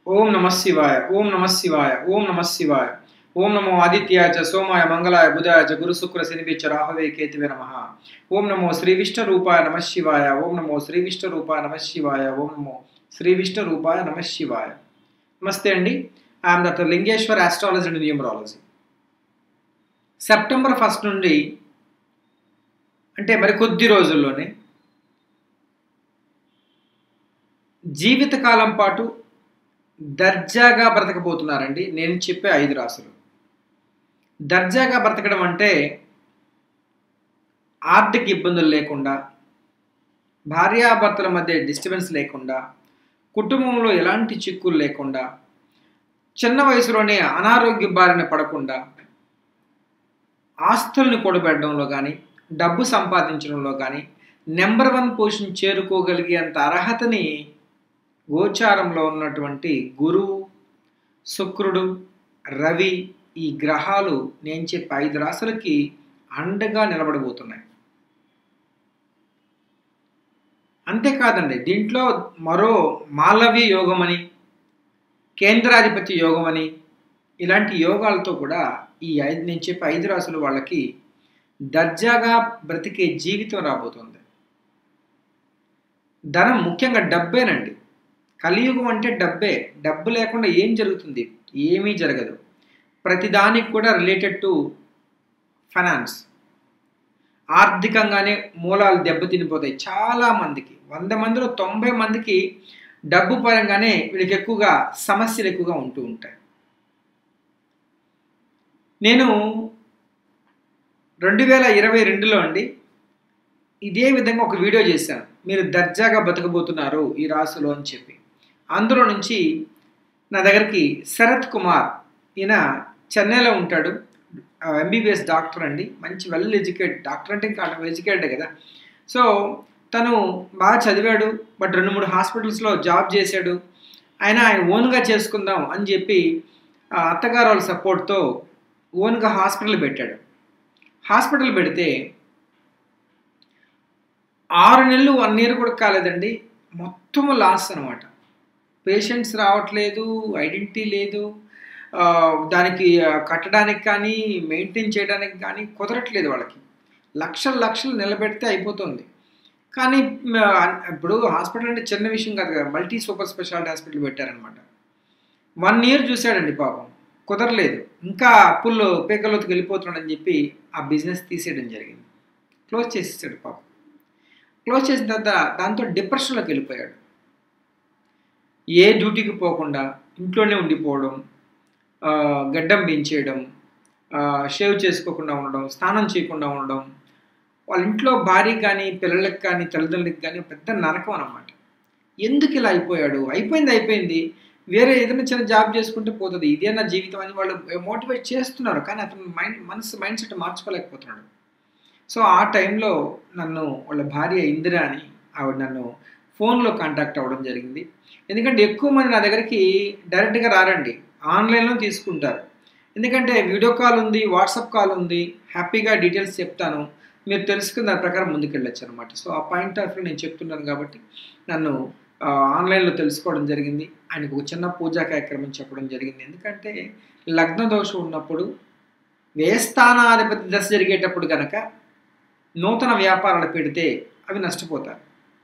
ఓం నమ శివాయ ఓం నమ శివాయ ఓం నమ శివాయ ఓం నమో ఆదిత్యాయ చ సోమాయ మంగళాయ బుధాయ చ గురు శుక్ర శనిపిచ్చ రాహవే కేతువే నమ ఓం నమో శ్రీ విష్ణు రూపాయ నమ శివాయ ఓం నమో శ్రీ విష్ణు రూపాయ నమ శివాయ ఓం నమో శ్రీ విష్ణు రూపాయ నమ శివాయ నమస్తే అండి I'm doctor Lingeshwar astrology and numerology September first నుండి అంటే మరి కొద్ది రోజుల్లోనే జీవితకాలం పాటు దర్జాగా బ్రతకబోతున్నారండి నేను చెప్పే ఐదు రాసులు దర్జాగా బ్రతకడం అంటే ఆర్థిక ఇబ్బందులు లేకుండా భార్యాభర్తల మధ్య డిస్టర్బెన్స్ లేకుండా కుటుంబంలో ఎలాంటి చిక్కులు లేకుండా చిన్న వయసులోనే అనారోగ్య బారిన పడకుండా ఆస్తుల్ని కూడబెట్టడంలో కానీ డబ్బు సంపాదించడంలో కానీ నెంబర్ వన్ పొజిషన్ చేరుకోగలిగేంత అర్హతని గోచారంలో ఉన్నటువంటి గురువు శుక్రుడు రవి ఈ గ్రహాలు నేను చెప్పే ఐదు రాశులకి అండగా నిలబడబోతున్నాయి అంతేకాదండి దీంట్లో మరో మాలవి యోగం అని కేంద్రాధిపతి యోగం అని ఇలాంటి యోగాలతో కూడా ఈ ఐదు నేను చెప్పే ఐదు రాసులు వాళ్ళకి దర్జాగా బ్రతికే జీవితం రాబోతుంది ధనం ముఖ్యంగా డబ్బేనండి కలియుగం అంటే డబ్బే డబ్బు లేకుండా ఏం జరుగుతుంది ఏమీ జరగదు ప్రతిదానికి కూడా రిలేటెడ్ టు ఫైనాన్స్ ఆర్థికంగానే మూలాలు దెబ్బతినిపోతాయి చాలా మందికి వంద మందిలో తొంభై మందికి డబ్బు పరంగానే వీళ్ళకి ఎక్కువగా సమస్యలు ఎక్కువగా ఉంటూ ఉంటాయి నేను రెండు వేల ఇరవై రెండులో అండి ఇదే విధంగా ఒక వీడియో చేశాను మీరు దర్జాగా బతకబోతున్నారు ఈ రాసులో అని చెప్పి అందులో నుంచి నా దగ్గరికి శరత్ కుమార్ ఈయన చెన్నైలో ఉంటాడు ఎంబీబీఎస్ డాక్టర్ అండి మంచి వెల్ ఎడ్యుకేట్ డాక్టర్ అంటే ఇంకా ఎడ్యుకేటెడ్ కదా సో తను బాగా చదివాడు బట్ రెండు మూడు హాస్పిటల్స్లో జాబ్ చేశాడు ఆయన ఆయన ఓన్గా చేసుకుందాం అని చెప్పి అత్తగారు వాళ్ళ సపోర్ట్తో ఓన్గా హాస్పిటల్ పెట్టాడు హాస్పిటల్ పెడితే ఆరు నెలలు వన్ ఇయర్ కూడా కాలేదండి మొత్తం లాస్ అనమాట పేషెంట్స్ రావట్లేదు ఐడెంటిటీ లేదు దానికి కట్టడానికి కానీ మెయింటైన్ చేయడానికి కానీ కుదరట్లేదు వాళ్ళకి లక్షలు లక్షలు నిలబెడితే అయిపోతుంది కానీ ఇప్పుడు హాస్పిటల్ అంటే చిన్న విషయం కాదు కదా మల్టీ సూపర్ స్పెషాలిటీ హాస్పిటల్ పెట్టారనమాట వన్ ఇయర్ చూశాడండి పాపం కుదరలేదు ఇంకా అప్పుల్లో పేకలోకి వెళ్ళిపోతున్నాడని చెప్పి ఆ బిజినెస్ తీసేయడం జరిగింది క్లోజ్ చేసేసాడు పాపం క్లోజ్ చేసిన తర్వాత దాంతో డిప్రెషన్లోకి వెళ్ళిపోయాడు ఏ డ్యూటీకి పోకుండా ఇంట్లోనే ఉండిపోవడం గడ్డం పెంచేయడం షేవ్ చేసుకోకుండా ఉండడం స్నానం చేయకుండా ఉండడం వాళ్ళ ఇంట్లో భార్యకి కానీ పిల్లలకి కానీ తల్లిదండ్రులకి కానీ పెద్ద నరకం అనమాట ఎందుకు ఇలా అయిపోయాడు అయిపోయింది అయిపోయింది వేరే ఏదైనా చిన్న జాబ్ చేసుకుంటే పోతుంది ఇదే నా జీవితం అని వాళ్ళు మోటివేట్ చేస్తున్నారు కానీ అతను మైండ్ మనసు మైండ్ సెట్ మార్చుకోలేకపోతున్నాడు సో ఆ టైంలో నన్ను వాళ్ళ భార్య ఇందిరా అని ఆవిడ నన్ను ఫోన్లో కాంటాక్ట్ అవ్వడం జరిగింది ఎందుకంటే ఎక్కువ మంది నా దగ్గరికి డైరెక్ట్గా రారండి ఆన్లైన్లో తీసుకుంటారు ఎందుకంటే వీడియో కాల్ ఉంది వాట్సాప్ కాల్ ఉంది హ్యాపీగా డీటెయిల్స్ చెప్తాను మీరు తెలుసుకున్న దాని ప్రకారం ముందుకెళ్ళచ్చు అనమాట సో ఆ పాయింట్ ఆఫ్ వ్యూ నేను చెప్తున్నాను కాబట్టి నన్ను ఆన్లైన్లో తెలుసుకోవడం జరిగింది ఆయనకు ఒక చిన్న పూజా కార్యక్రమం చెప్పడం జరిగింది ఎందుకంటే లగ్న దోషం ఉన్నప్పుడు వ్యయస్థానాధిపతి దశ జరిగేటప్పుడు కనుక నూతన వ్యాపారాలు పెడితే అవి నష్టపోతారు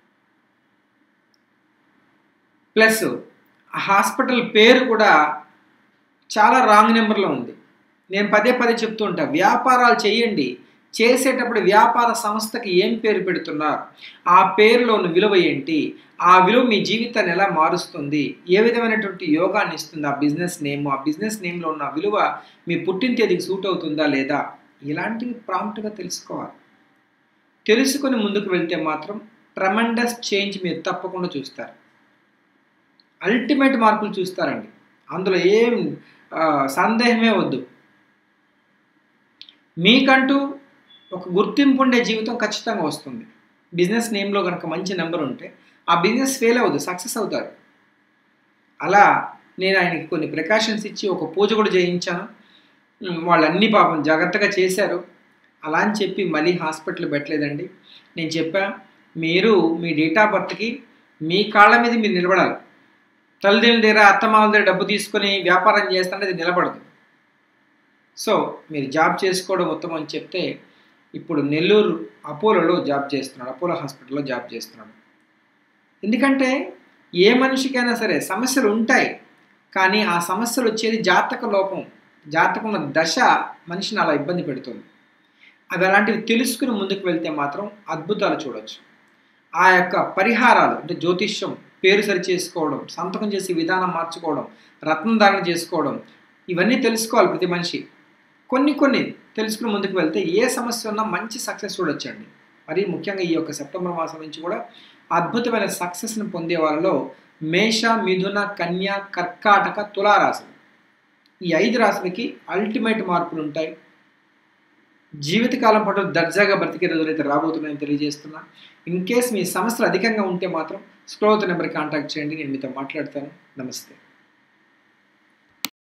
ప్లస్ హాస్పిటల్ పేరు కూడా చాలా రాంగ్ నెంబర్లో ఉంది నేను పదే పదే చెప్తూ ఉంటా వ్యాపారాలు చేయండి చేసేటప్పుడు వ్యాపార సంస్థకి ఏం పేరు పెడుతున్నారు ఆ పేరులోని విలువ ఏంటి ఆ విలువ మీ జీవితాన్ని ఎలా మారుస్తుంది ఏ విధమైనటువంటి యోగాన్ని ఇస్తుంది ఆ బిజినెస్ నేమ్ ఆ బిజినెస్ నేమ్లో ఉన్న విలువ మీ పుట్టిన తేదీకి సూట్ అవుతుందా లేదా ఇలాంటివి ప్రాంప్ట్గా తెలుసుకోవాలి తెలుసుకొని ముందుకు వెళ్తే మాత్రం ట్రమండస్ చేంజ్ మీరు తప్పకుండా చూస్తారు అల్టిమేట్ మార్పులు చూస్తారండి అందులో ఏం సందేహమే వద్దు మీకంటూ ఒక గుర్తింపు ఉండే జీవితం ఖచ్చితంగా వస్తుంది బిజినెస్ నేమ్లో కనుక మంచి నెంబర్ ఉంటే ఆ బిజినెస్ ఫెయిల్ అవ్వదు సక్సెస్ అవుతారు అలా నేను ఆయనకి కొన్ని ప్రికాషన్స్ ఇచ్చి ఒక పూజ కూడా చేయించాను వాళ్ళు అన్ని పాపం జాగ్రత్తగా చేశారు అలా అని చెప్పి మళ్ళీ హాస్పిటల్ పెట్టలేదండి నేను చెప్పా మీరు మీ డేట్ ఆఫ్ బర్త్కి మీ కాళ్ళ మీద మీరు నిలబడాలి తల్లిదండ్రుల దగ్గర అత్తమామల దగ్గర డబ్బు తీసుకొని వ్యాపారం చేస్తుంటే అది నిలబడదు సో మీరు జాబ్ చేసుకోవడం ఉత్తమం అని చెప్తే ఇప్పుడు నెల్లూరు అపోలోలో జాబ్ చేస్తున్నాడు అపోలో హాస్పిటల్లో జాబ్ చేస్తున్నాడు ఎందుకంటే ఏ మనిషికైనా సరే సమస్యలు ఉంటాయి కానీ ఆ సమస్యలు వచ్చేది జాతక లోపం జాతకంలో దశ మనిషిని అలా ఇబ్బంది పెడుతుంది అవి అలాంటివి తెలుసుకుని ముందుకు వెళ్తే మాత్రం అద్భుతాలు చూడొచ్చు ఆ యొక్క పరిహారాలు అంటే జ్యోతిష్యం పేరు సరి చేసుకోవడం సంతకం చేసి విధానం మార్చుకోవడం రత్నం ధారణ చేసుకోవడం ఇవన్నీ తెలుసుకోవాలి ప్రతి మనిషి కొన్ని కొన్ని తెలుసుకుని ముందుకు వెళ్తే ఏ సమస్య ఉన్నా మంచి సక్సెస్ చూడొచ్చండి మరి ముఖ్యంగా ఈ యొక్క సెప్టెంబర్ మాసం నుంచి కూడా అద్భుతమైన సక్సెస్ని పొందే వాళ్ళలో మేష మిథున కన్య కర్కాటక తులారాశులు ఈ ఐదు రాశులకి అల్టిమేట్ మార్పులు ఉంటాయి జీవితకాలం పాటు దర్జాగా బ్రతికే రోజులు అయితే రాబోతున్నాయని తెలియజేస్తున్నా ఇన్ కేస్ మీ సమస్యలు అధికంగా ఉంటే మాత్రం స్క్రోత్ నెంబర్ కాంటాక్ట్ చేయండి నేను మీతో మాట్లాడతాను నమస్తే